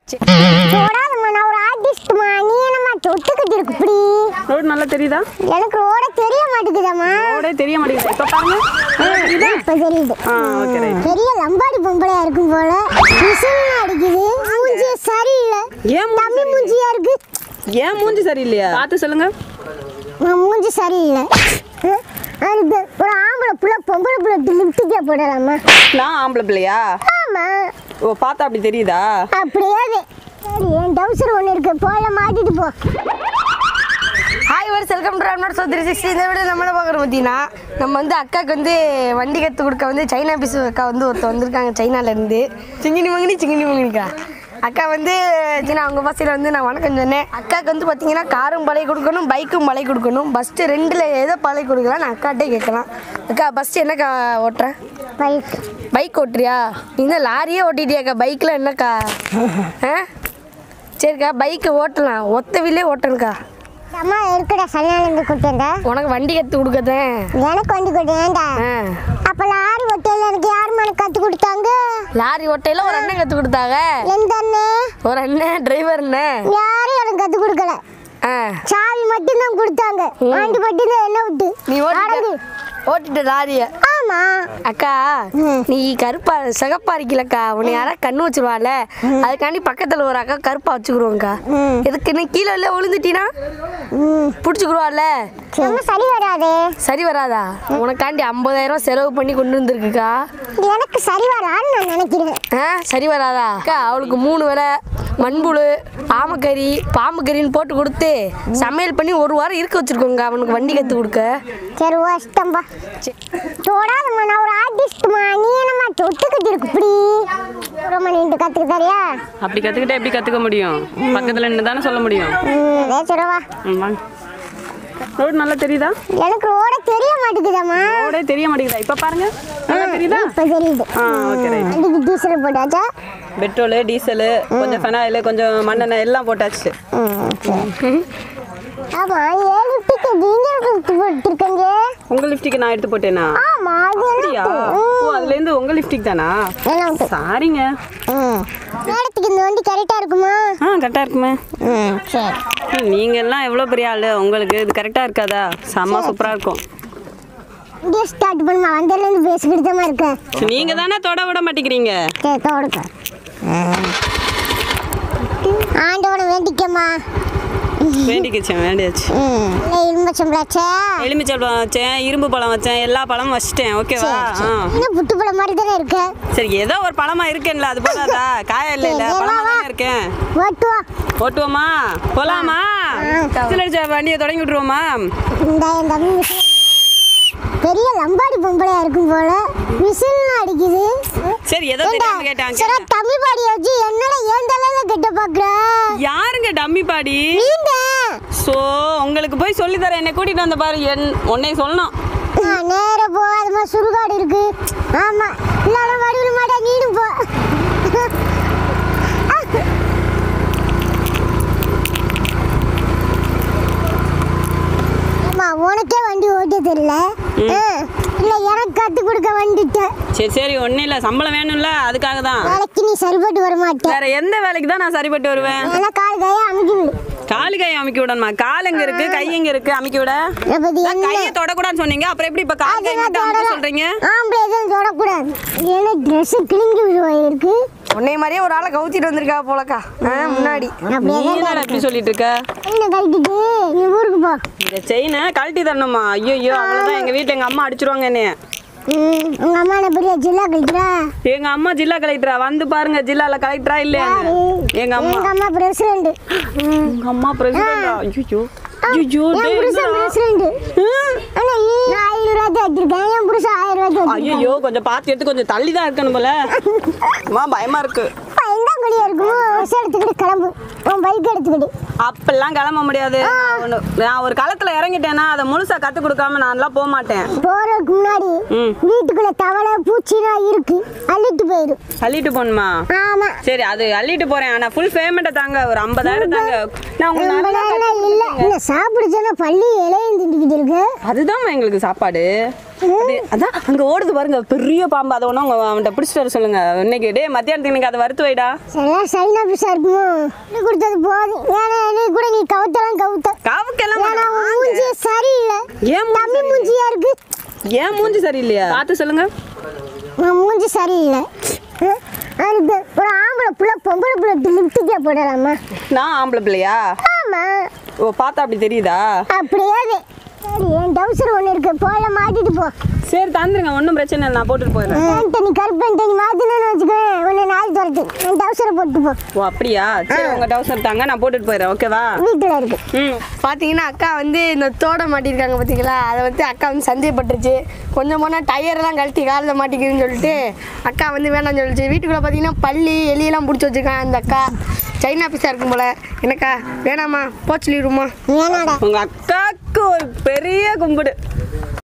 தொடாதம்மா நான் ஒரு ஆர்டிஸ்ட்மா நீ என்னம்மா தொட்டுக்கிட்டு இருக்கு இப்படி ரோடு நல்லா தெரியுதா எனக்கு ஓட தெரிய மாட்டேங்குதம்மா ரோடே தெரிய மாட்டேங்குது இப்போ பாருங்க நல்லா தெரியுதா இப்ப தெரியுது ஆ ஓகே ரைட் பெரிய லம்பாடி பொம்பளையா இருக்கும் போல விசில் அடிக்குது மூஞ்சி சரியில்லை ஏன் தம்பி மூஞ்சியா இருக்கு ஏன் மூஞ்சி சரியில்லையா பார்த்து சொல்லுங்க உன் மூஞ்சி சரியில்லை அஹ், அதுக்கு ஒரு ஆம்பளை புள்ள பொம்பளை புள்ள லிப்டிக்கே போடலாமா நான் ஆம்பளை பிள்ளையா ஆமா ஓ பார்த்தா அப்படி தெரியுதா அப்படியே அது. சரி என் டவுசர் ஒன்று இருக்கு போல மாட்டிட்டு போ hi viewers welcome to Ramnad so three sixty இந்த வீடியோ நம்மள பார்க்குறோம் பார்த்தீங்கன்னா நம்ம வந்து அக்காவுக்கு வந்து வண்டி கற்றுக் கொடுக்க வந்து சைனா பீஸ் அக்கா வந்து ஒருத்தர் வந்திருக்காங்க சைனாலேருந்து சிங்கினி மங்கினி சிங்கினி மங்கினிக்கா அக்கா வந்து சின்ன அவங்க பஸ்ஸில் வந்து நான் வணக்கம் சொன்னேன் அக்காவுக்கு வந்து பார்த்தீங்கன்னா காரும் பழை கொடுக்கணும் பைக்கும் பழை கொடுக்கணும் ஃபஸ்ட்டு ரெண்டில் எதை பழை கொடுக்கலாம் நான் அக்காட்டே கேட்கலாம் அக்கா ஃபஸ்ட்டு என்னக்கா ஓட்டுறேன் பைக் பைக் ஓட்டுறியா நீ தான் லாரியே ஓட்டிட்டியாக்கா பைக்கில் என்னக்கா ஆ சரிக்கா பைக்கு ஓட்டலாம் ஒத்த வீலே ஓட்டணுக்கா அம்மா இருக்குடா சனியானந்து கூட்டு வந்தா உனக்கு வண்டி கற்று கொடுக்கதேன் எனக்கு வண்டி கொண்டு ஏன்டா ஆ அப்ப லாரி ஒட்டையில எனக்கு யார் மனு கத்து கொடுத்தாங்க லாரி ஓட்டையில ஒரு அண்ணன் கற்றுக் கொடுத்தாங்க எந்த அண்ணன் ஒரு அண்ணன் டிரைவர் அண்ணன் யாரும் எனக்கு கத்து கொடுக்கல ஆ சாவி மட்டும்தான் கொடுத்தாங்க வண்டி மட்டும்தான் என்ன விட்டு நீ அடங்கு. ஓட்டிட்ட ஓட்டிட்ட லாரிய ஆமா அக்கா ம். நீ கருப்பா சிகப்பா இருக்கலக்கா உன்னை யாரா கண்ணு வச்சிருவாள் அதுக்காண்டி பக்கத்துல ஒரு அக்கா கருப்பா வச்சுக்கிருவோங்க்கா ம். எதுக்கு நீ கீழே இல்லை விழுந்துட்டீனா ம் பிடிச்சிக்கிருவாள்ல நம்ம சரி வராதே சரி வராதா உனக்காண்டி ஐம்பதாயிரம் செலவு பண்ணி கொண்டு வந்திருக்குக்கா எனக்கு சரி வரான்னு நான் நினைக்கிறேன் ஆ சரி வராதா அக்கா அவளுக்கு மூணு வேளை மண்புழு ஆமக்கறி பாம்பு கறின்னு போட்டு கொடுத்து சமையல் பண்ணி ஒரு வாரம் இருக்க வச்சிருக்கோங்க அவனுக்கு வண்டி கற்று கொடுக்க சரி கஷ்டம்பா தொடாதம்மா நான் ஒரு ஆர்டிஸ்ட்மா நீ என்னம்மா தொட்டுக்கிட்டு இருக்கு இப்படி ரொம்ப நீண்டு கத்துக்க தரியா அப்படி கற்றுக்கிட்டா எப்படி கற்றுக்க முடியும் பக்கத்தில் நின்று தானே சொல்ல முடியும் ம் அதே சொல்லவா ம், வாங்க ரோடு நல்லா தெரியுதா எனக்கு ஓட தெரிய மாட்டேங்குதம்மா ரோடே தெரிய மாட்டேங்குதா இப்போ பாருங்க நல்லா தெரியுதா இப்ப தெரியுது ஆ ஓகே ரைட் வண்டிக்கு டீசல் போட்டாச்சா பெட்ரோலு டீசலு கொஞ்சம் ஃபெனாயில் கொஞ்சம் மண்ணெண்ணெய் எல்லாம் போட்டாச்சு ம் சரி ஆமா ஏழு டிக்கெட் நீங்க கொடுத்து போட்டுருக்கீங்க உங்கள் லிஃப்ட்டுக்கு நான் எடுத்து போட்டேனா ஆமா அது அப்படியா என்ன ஓ அதுலேருந்து உங்கள் லிஃப்ட்டுக்கு தானா என்ன சாரிங்க ம் நேரத்துக்கு இந்த வண்டி கரெக்டா இருக்குமா ஆ கரெக்டாக இருக்குமே ம் சரி நீங்கள் எல்லாம் எவ்வளோ பெரிய ஆள் உங்களுக்கு இது கரெக்டாக இருக்காதா செம்ம சூப்பராக இருக்கும் இங்கே ஸ்டார்ட் பண்ணுமா வந்ததுலேருந்து பேசிக்கிட்டு தான் இருக்கேன் நீங்கள் தானே தொட விட மாட்டேங்கிறீங்க சரி தோடுக்க ஆண்டவனை வேண்டிக்கம்மா வேண்டிக்கிச்சேன் வேண்டியாச்சு ம் எலும்பச்சம்பளாச்சா எலுமிச்சம்பழம் வச்சேன் இரும்பு பழம் வச்சேன் எல்லா பழமும் வச்சிட்டேன் ஓகேவா ஆ இன்னும் புட்டு பழம் மாதிரி தானே இருக்கு சரி ஏதோ ஒரு பழமா இருக்கேன்ல அது போதாதா காயா இல்லை இல்லை சரி, பழமா வா, வா. தானே இருக்கேன் ஓட்டுவா ஓட்டுவோமா போலாமா சில அடிச்ச வண்டியை தொடங்கி விட்டுருவோமா இந்த என் தம்பி விசில் பெரிய லம்பாடி பொம்பளையா இருக்கும் போல விசில் அடிக்குது சரி ஏதோ ஏண்டா, தெரியாம கேட்டாங்க சரி தமிழ் பாடிய வச்சு என்னடா ஏன் தலையில கெட்ட பாக்குற யாருங்க டம்மி பாடி நீங்க ஸோ உங்களுக்கு போய் சொல்லி தரேன் என்னை கூட்டிட்டு வந்த பாரு என் உன்னை சொல்லணும் நான் நேரா போகாதமா சுடுகாடு இருக்கு ஆமா இல்லாத வடிவில் மாட்டா நீனும் போ அம்மா உனக்கே வண்டி ஓட்ட தெரியல ஆ, இல்ல எனக்கு கத்து கொடுக்க வந்துட்டேன் சரி சரி ஒன்றும் இல்லை சம்பளம் வேணும்ல அதுக்காக தான் வேலைக்கு நீ சரிப்பட்டு வர மாட்டேன் வேற எந்த வேலைக்கு தான் நான் சரிப்பட்டு வருவேன் ஏன்னா கால் கையா அமைக்கி விடு காலு கை அமைக்க விடணுமா கால் எங்க இருக்கு கை எங்க இருக்கு அமைக்க விட இதை பத்தி நான் என்ன கையை தொடக்கூடாதுன்னு சொன்னீங்க அப்புறம் எப்படி இப்ப கால் கை மட்டும் அமைக்க சொல்றீங்க ஆம்பளை எதுவும் தொடக்கூடாது ஏன்னா ட்ரெஸ் கிழிஞ்சு இருக்கு உன்னை மாதிரியே ஒரு ஆளை கவுத்திட்டு வந்திருக்கா போலக்கா ஆ முன்னாடி அப்படியே நீ என்னடா இப்படி சொல்லிட்டு இருக்க என்ன கழட்டிட்டு நீ ஊருக்கு போ இந்த செயினை கழட்டி தரணுமா ஐயோ ஐயோ அவ்வளவுதான் எங்க வீட்டுல எங்க அம்மா அடிச்சிருவாங்க என்னைய ம், உங்க அம்மா என்ன பெரிய ஜில்லா கழட்டுறா எங்க அம்மா ஜில்லா கலெக்டரா வந்து பாருங்க ஜில்லால கலெக்டரா இல்லையா எங்க அம்மா எங்க அம்மா பிரசிடண்ட் எங்க அம்மா பிரசிடண்டா ஐயோ ஐயோ என் புருஷன் பிரசிடண்ட் ஆனா நீ நான் ஐநூறு ரூபாய் வச்சிருக்கேன் என் புருஷன் ஆயிரம் ரூபாய் வச்சிருக்கேன் ஐயோ கொஞ்சம் பார்த்து எடுத்து கொஞ்சம் தள்ளி தான் இருக்கணும் போல அம்மா பயமா இருக்கு எந்த குழியா இருக்குமோ பஸ் எடுத்துக்கிட்டு கிளம்பு உன் பைக் எடுத்துக்கிட்டு அப்பெல்லாம் கிளம்ப முடியாது நான் ஒண்ணு- நான் ஒரு களத்துல இறங்கிட்டேன்னா அதை முழுசா கத்து கொடுக்காம நான்லாம் போக மாட்டேன் போறதுக்கு முன்னாடி ம். வீட்டுக்குள்ள தவளை பூச்சினா இருக்கு அள்ளிட்டு போயிடும் அள்ளிட்டு போகணுமா ஆமா சரி அது அள்ளிட்டு போறேன் ஆனா ஃபுல் பேமெண்ட்டை தாங்க ஒரு ஐம்பதாயிரம் தாங்க நான் உங்களுக்கு ரொம்ப நல்லா நேரம் இல்ல இந்த சாப்பிடுச்சுன்னா பள்ளி இலையும் திண்டிக்கிட்டு இருக்கு அதுதான் எங்களுக்கு சாப்பாடு அது- அதான் அங்க ஓடுது பாருங்க பெரிய பாம்பு அதை ஒன்றும் அவன்கிட்ட பிடிச்சிட்டு வர சொல்லுங்க இன்னைக்கு டே மத்தியானத்துக்கு இன்னைக்கு அதை வறுத்து வைடா சரியா சைனா பிசா இருக்குமோ நீ கொடுத்தது போதும் ஏன்னா நீ கூட நீ கவுத்தலாம் கவுத்த காவுக்கெல்லாம் ஏன்னா வேணாம். உன் மூஞ்சி சரியில்லை ஏன் மூஞ்சி தம்பி மூஞ்சியா இருக்கு ஏன் மூஞ்சி சரியில்லையா பார்த்து சொல்லுங்க உன் மூஞ்சி சரியில்லை ஆ? அதுக்கு ஒரு ஆம்பளை புள்ள பொம்பளை புள்ள லிப்டிக்கே போடலாமா நான் ஆம்பளை பிள்ளையா ஆமா ஓ பார்த்தா அப்படி தெரியுதா அப்படியே அது. சரி என் டவுசர் ஒன்று இருக்கு போல மாட்டிட்டு போ சரி தந்துருங்க ஒன்றும் பிரச்சனை இல்லை நான் போட்டுட்டு போயிடுறேன் பேண்ட்டை நீ கருப்பேன்ட்டை நீ மாற்றினு வச்சுக்கோங்க உன்னை நாள் துரத்து என் டவுசரை போட்டு போ ஓ அப்படியா சரி உங்க டவுசர் தாங்க நான் போட்டுட்டு போயிடுறேன் ஓகேவா வீட்டில் இருக்கு ம் பார்த்தீங்கன்னா அக்கா வந்து இந்த தோட மாட்டியிருக்காங்க பார்த்தீங்களா அதை வந்து அக்கா வந்து சந்தேகப்பட்டுருச்சு கொஞ்சம் போனால் டயர்லாம் கழட்டி காலில் மாட்டிக்குதுன்னு சொல்லிட்டு அக்கா வந்து வேணாம்னு சொல்லிச்சு வீட்டுக்குள்ளே பார்த்தீங்கன்னா பள்ளி எலியெல்லாம் பிடிச்சி வச்சிருக்காங்க அந்த அக்கா சைனா பீஸாக இருக்கும் போல என்னக்கா வேணாமா போ சொல்லிடுமா ஏனாடா உங்க அக்காவுக்கு ஒரு பெரிய கும்பிடு